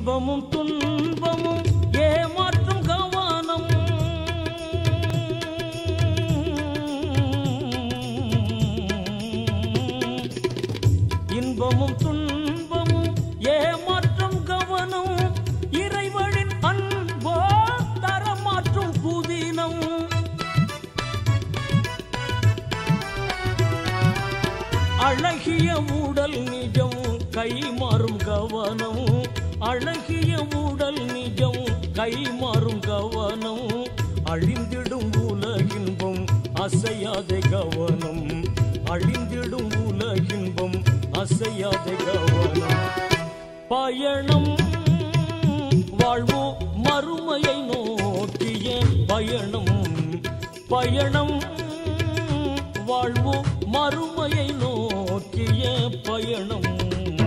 இன்பமும் துன்பமும் ஏமாற்றும் கவனம் இன்பமும் துன்பமும் ஏமாற்றும் கவனம் இறைவனின் அன்போ தரமாற்றும் புதினம் அழகிய உடல் நிஜம் கைமாறும் கவனம் அழகிய உடல் நிஜம் கைமாறும் கவனம் அழிந்திடும் உலகின்பம் அசையாத கவனம் அழிந்திடும் உலகின்பம் அசையாத கவனம் பயணம் வாழ்வோ மறுமையை நோக்கிய பயணம் பயணம் வாழ்வோ மறுமையை நோக்கிய பயணம்